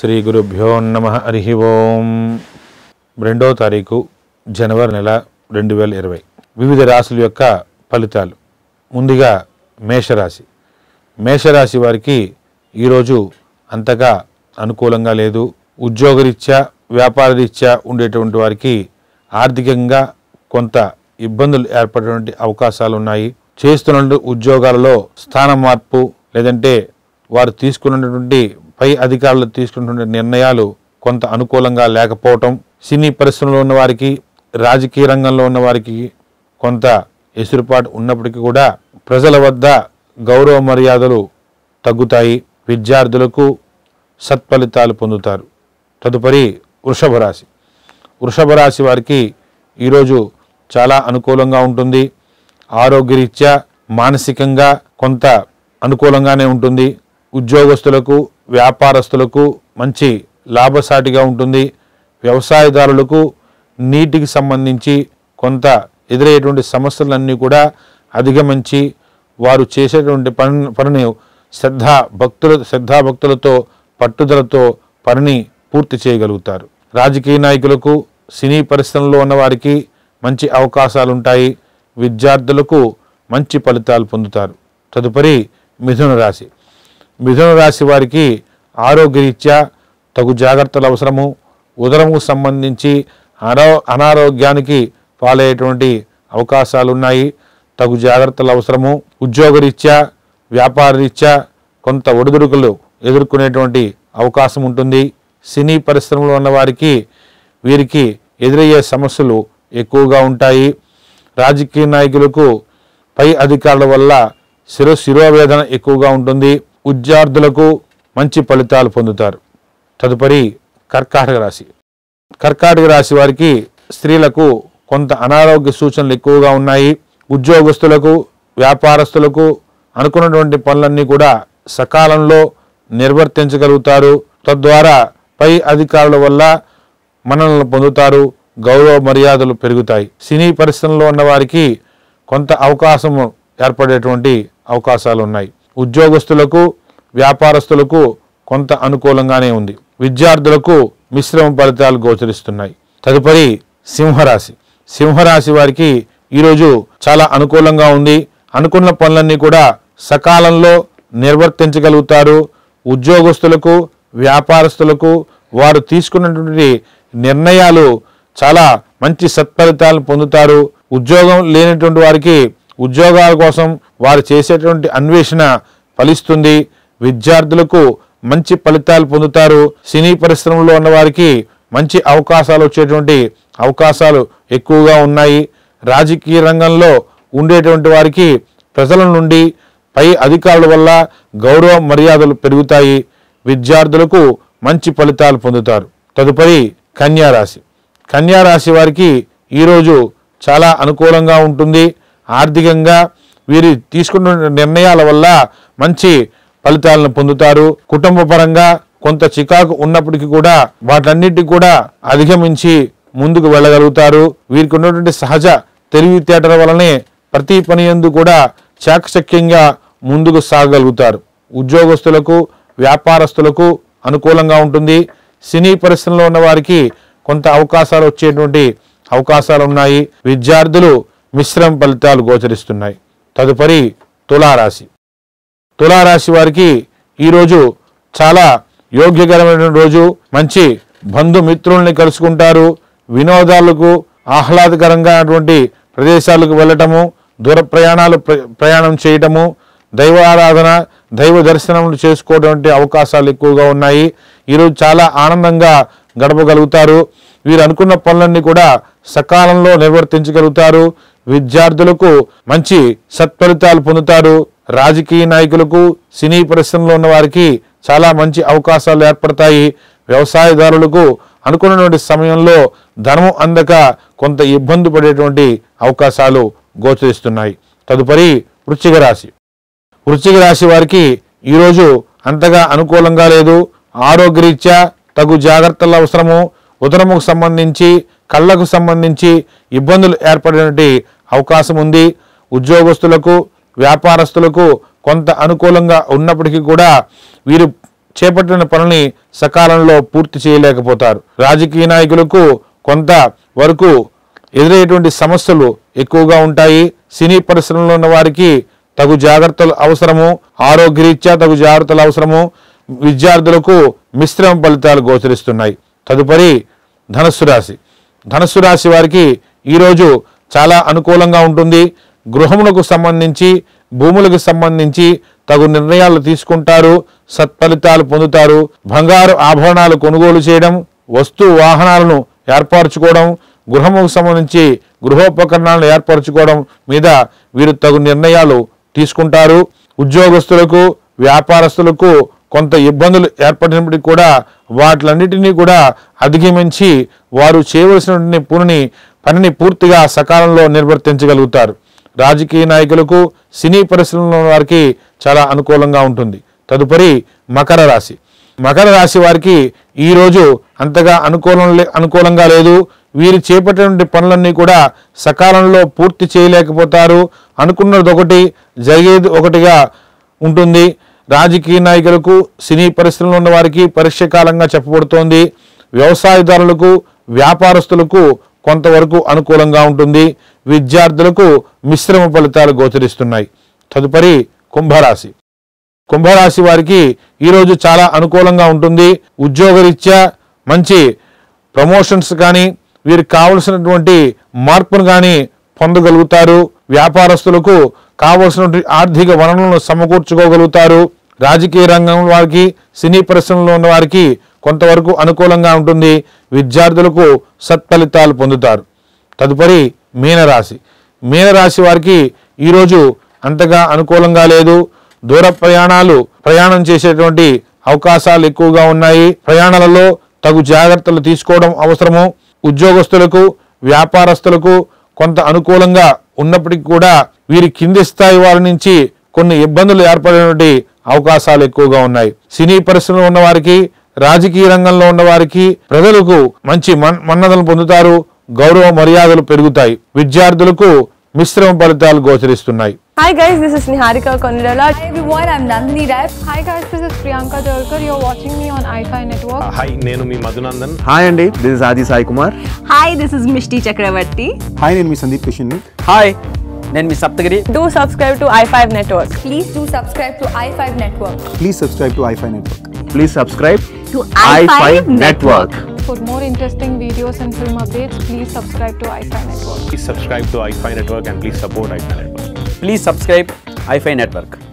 శ్రీ గురుభ్యో నమ హరి ఓం రెండో తారీఖు జనవరి నెల రెండు వేల ఇరవై వివిధ రాశుల యొక్క ఫలితాలు ముందుగా మేషరాశి మేషరాశి వారికి ఈరోజు అంతగా అనుకూలంగా లేదు ఉద్యోగరీత్యా వ్యాపారరీత్యా ఉండేటువంటి వారికి ఆర్థికంగా కొంత ఇబ్బందులు ఏర్పడేటువంటి అవకాశాలు ఉన్నాయి చేస్తున్న ఉద్యోగాలలో స్థాన మార్పు లేదంటే వారు తీసుకున్నటువంటి పై అధికారులు తీసుకున్నటువంటి నిర్ణయాలు కొంత అనుకూలంగా లేకపోవటం సినీ పరిశ్రమలో ఉన్న వారికి రాజకీయ రంగంలో ఉన్న వారికి కొంత ఎసురుపాటు ఉన్నప్పటికీ కూడా ప్రజల వద్ద గౌరవ మర్యాదలు తగ్గుతాయి విద్యార్థులకు సత్ఫలితాలు పొందుతారు తదుపరి వృషభ రాశి వృషభ రాశి వారికి ఈరోజు చాలా అనుకూలంగా ఉంటుంది ఆరోగ్యరీత్యా మానసికంగా కొంత అనుకూలంగానే ఉంటుంది ఉద్యోగస్తులకు వ్యాపారస్తులకు మంచి లాభసాటిగా ఉంటుంది వ్యవసాయదారులకు నీటికి సంబంధించి కొంత ఎదురయ్యేటువంటి సమస్యలన్నీ కూడా అధిగమించి వారు చేసేటువంటి పని పనిని శ్రద్ధా భక్తుల శ్రద్ధాభక్తులతో పట్టుదలతో పనిని పూర్తి చేయగలుగుతారు రాజకీయ నాయకులకు సినీ పరిశ్రమలో ఉన్న వారికి మంచి అవకాశాలు ఉంటాయి విద్యార్థులకు మంచి ఫలితాలు పొందుతారు తదుపరి మిథున రాశి మిథున రాశి వారికి ఆరోగ్యరీత్యా తగు జాగ్రత్తలు అవసరము ఉదరముకు సంబంధించి అనో అనారోగ్యానికి పాలయ్యేటువంటి అవకాశాలు ఉన్నాయి తగు జాగ్రత్తలు అవసరము ఉద్యోగరీత్యా వ్యాపారరీత్యా కొంత ఒడిదుడుకులు ఎదుర్కొనేటువంటి అవకాశం ఉంటుంది సినీ పరిశ్రమలో ఉన్న వారికి వీరికి ఎదురయ్యే సమస్యలు ఎక్కువగా ఉంటాయి రాజకీయ నాయకులకు పై అధికారుల వల్ల శిరో శిరోవేదన ఎక్కువగా ఉంటుంది విద్యార్థులకు మంచి ఫలితాలు పొందుతారు తదుపరి కర్కాటక రాశి కర్కాటక రాశి వారికి స్త్రీలకు కొంత అనారోగ్య సూచనలు ఎక్కువగా ఉన్నాయి ఉద్యోగస్తులకు వ్యాపారస్తులకు అనుకున్నటువంటి పనులన్నీ కూడా సకాలంలో నిర్వర్తించగలుగుతారు తద్వారా పై అధికారుల వల్ల మనల్ని పొందుతారు గౌరవ మర్యాదలు పెరుగుతాయి సినీ పరిశ్రమలో ఉన్న వారికి కొంత అవకాశం ఏర్పడేటువంటి అవకాశాలు ఉన్నాయి ఉద్యోగస్తులకు వ్యాపారస్తులకు కొంత అనుకూలంగానే ఉంది విద్యార్థులకు మిశ్రమ ఫలితాలు గోచరిస్తున్నాయి తదుపరి సింహరాశి సింహరాశి వారికి ఈరోజు చాలా అనుకూలంగా ఉంది అనుకున్న పనులన్నీ కూడా సకాలంలో నిర్వర్తించగలుగుతారు ఉద్యోగస్తులకు వ్యాపారస్తులకు వారు తీసుకున్నటువంటి నిర్ణయాలు చాలా మంచి సత్ఫలితాలను పొందుతారు ఉద్యోగం లేనటువంటి వారికి ఉద్యోగాల కోసం వారు చేసేటువంటి అన్వేషణ ఫలిస్తుంది విద్యార్థులకు మంచి ఫలితాలు పొందుతారు సినీ పరిశ్రమలో ఉన్న వారికి మంచి అవకాశాలు వచ్చేటువంటి అవకాశాలు ఎక్కువగా ఉన్నాయి రాజకీయ రంగంలో ఉండేటువంటి వారికి ప్రజల నుండి పై అధికారుల వల్ల గౌరవ మర్యాదలు పెరుగుతాయి విద్యార్థులకు మంచి ఫలితాలు పొందుతారు తదుపరి కన్యా రాశి కన్యా రాశి వారికి ఈరోజు చాలా అనుకూలంగా ఉంటుంది ఆర్థికంగా వీరు తీసుకున్న నిర్ణయాల వల్ల మంచి ఫలితాలను పొందుతారు కుటుంబ పరంగా కొంత చికాకు ఉన్నప్పటికీ కూడా వాటన్నిటికి కూడా అధిగమించి ముందుకు వెళ్ళగలుగుతారు వీరికి ఉన్నటువంటి సహజ తెలివితేటల వలనే ప్రతి పని ఎందు కూడా చాకచక్యంగా ముందుకు సాగగలుగుతారు ఉద్యోగస్తులకు వ్యాపారస్తులకు అనుకూలంగా ఉంటుంది సినీ పరిశ్రమలో ఉన్న వారికి కొంత అవకాశాలు వచ్చేటువంటి అవకాశాలు ఉన్నాయి విద్యార్థులు మిశ్రమ ఫలితాలు గోచరిస్తున్నాయి తదుపరి తులారాశి తులారాశి వారికి ఈరోజు చాలా యోగ్యకరమైన రోజు మంచి బంధుమిత్రుల్ని కలుసుకుంటారు వినోదాలకు ఆహ్లాదకరంగా అటువంటి ప్రదేశాలకు వెళ్ళటము దూర ప్రయాణాలు ప్ర- ప్రయాణం చేయటము దైవ ఆరాధన దైవ దర్శనములు చేసుకోవటువంటి అవకాశాలు ఎక్కువగా ఉన్నాయి ఈరోజు చాలా ఆనందంగా గడపగలుగుతారు వీరు అనుకున్న పనులన్నీ కూడా సకాలంలో నిర్వర్తించగలుగుతారు విద్యార్థులకు మంచి సత్ఫలితాలు పొందుతారు రాజకీయ నాయకులకు సినీ పరిశ్రమలో ఉన్న వారికి చాలా మంచి అవకాశాలు ఏర్పడతాయి వ్యవసాయదారులకు అనుకున్నటువంటి సమయంలో ధనము అందక కొంత ఇబ్బంది పడేటువంటి అవకాశాలు గోచరిస్తున్నాయి తదుపరి వృశ్చిక రాశి వృశ్చిక రాశి వారికి ఈరోజు అంతగా అనుకూలంగా లేదు ఆరోగ్యరీత్యా తగు జాగ్రత్తల అవసరము ఉదరముకు సంబంధించి కళ్ళకు సంబంధించి ఇబ్బందులు ఏర్పడేటువంటి అవకాశం ఉంది ఉద్యోగస్తులకు వ్యాపారస్తులకు కొంత అనుకూలంగా ఉన్నప్పటికీ కూడా వీరు చేపట్టిన పనుల్ని సకాలంలో పూర్తి చేయలేకపోతారు రాజకీయ నాయకులకు కొంత వరకు ఎదురయ్యేటువంటి సమస్యలు ఎక్కువగా ఉంటాయి సినీ పరిశ్రమలో ఉన్న వారికి తగు జాగ్రత్తలు అవసరము ఆరోగ్యరీత్యా తగు జాగ్రత్తలు అవసరము విద్యార్థులకు మిశ్రమ ఫలితాలు గోచరిస్తున్నాయి తదుపరి ధనస్సు రాశి ధనస్సు రాశి వారికి ఈరోజు చాలా అనుకూలంగా ఉంటుంది గృహములకు సంబంధించి భూములకు సంబంధించి తగు నిర్ణయాలు తీసుకుంటారు సత్ఫలితాలు పొందుతారు బంగారు ఆభరణాలు కొనుగోలు చేయడం వస్తు వాహనాలను ఏర్పరచుకోవడం గృహముకు సంబంధించి గృహోపకరణాలను ఏర్పరచుకోవడం మీద వీరు తగు నిర్ణయాలు తీసుకుంటారు ఉద్యోగస్తులకు వ్యాపారస్తులకు కొంత ఇబ్బందులు ఏర్పడినప్పటికీ కూడా వాటిలన్నిటినీ కూడా అధిగమించి వారు చేయవలసినటువంటి పనిని పనిని పూర్తిగా సకాలంలో నిర్వర్తించగలుగుతారు రాజకీయ నాయకులకు సినీ పరిశ్రమలో వారికి చాలా అనుకూలంగా ఉంటుంది తదుపరి మకర రాశి మకర రాశి వారికి ఈరోజు అంతగా అనుకూలం లే- అనుకూలంగా లేదు వీరు చేపట్టినటువంటి పనులన్నీ కూడా సకాలంలో పూర్తి చేయలేకపోతారు అనుకున్నది ఒకటి జరిగేది ఒకటిగా ఉంటుంది రాజకీయ నాయకులకు సినీ పరిశ్రమలో ఉన్న వారికి పరీక్ష కాలంగా చెప్పబడుతోంది వ్యవసాయదారులకు వ్యాపారస్తులకు కొంతవరకు అనుకూలంగా ఉంటుంది విద్యార్థులకు మిశ్రమ ఫలితాలు గోచరిస్తున్నాయి తదుపరి కుంభరాశి కుంభరాశి వారికి ఈరోజు చాలా అనుకూలంగా ఉంటుంది ఉద్యోగరీత్యా మంచి ప్రమోషన్స్ కానీ వీరికి కావలసినటువంటి మార్పును కానీ పొందగలుగుతారు వ్యాపారస్తులకు కావలసినటువంటి ఆర్థిక వనరులను సమకూర్చుకోగలుగుతారు రాజకీయ రంగం వారికి సినీ పరిశ్రమలో ఉన్న వారికి కొంతవరకు అనుకూలంగా ఉంటుంది విద్యార్థులకు సత్ఫలితాలు పొందుతారు తదుపరి మీనరాశి మీనరాశి వారికి ఈరోజు అంతగా అనుకూలంగా లేదు దూర ప్రయాణాలు ప్రయాణం చేసేటువంటి అవకాశాలు ఎక్కువగా ఉన్నాయి ప్రయాణాలలో తగు జాగ్రత్తలు తీసుకోవడం అవసరము ఉద్యోగస్తులకు వ్యాపారస్తులకు కొంత అనుకూలంగా ఉన్నప్పటికీ కూడా వీరి కింది స్థాయి వారి నుంచి కొన్ని ఇబ్బందులు ఏర్పడినటువంటి అవకాశాలు ఎక్కువగా ఉన్నాయి సినీ పరిశ్రమలో ఉన్న వారికి రాజకీయ రంగంలో ఉన్న వారికి ప్రజలకు మంచి మన్ మన్నదలు పొందుతారు గౌరవ మర్యాదలు పెరుగుతాయి విద్యార్థులకు మిశ్రమ ఫలితాలు గోచరిస్తున్నాయి Hi guys, this is Niharika Konirala. Hi everyone, I'm Nandini Rai. Hi guys, this is Priyanka Jalkar. You're watching me on iFi Network. Hi నేను మీ మధునందన్ హాయ్ అండి this is Aadi Sai Kumar Hi, this is Mishti Chakravarti. Hi నేను మీ Sandeep Kishan hi నేను మీ Saptagiri Do subscribe to i5 Network. Please do subscribe to i5 Network. Please subscribe to iFi network please subscribe To i5 i5 network For more interesting videos and film updates, please subscribe to iFi Network. Please subscribe to iFi network and please support iFi network please subscribe iFi network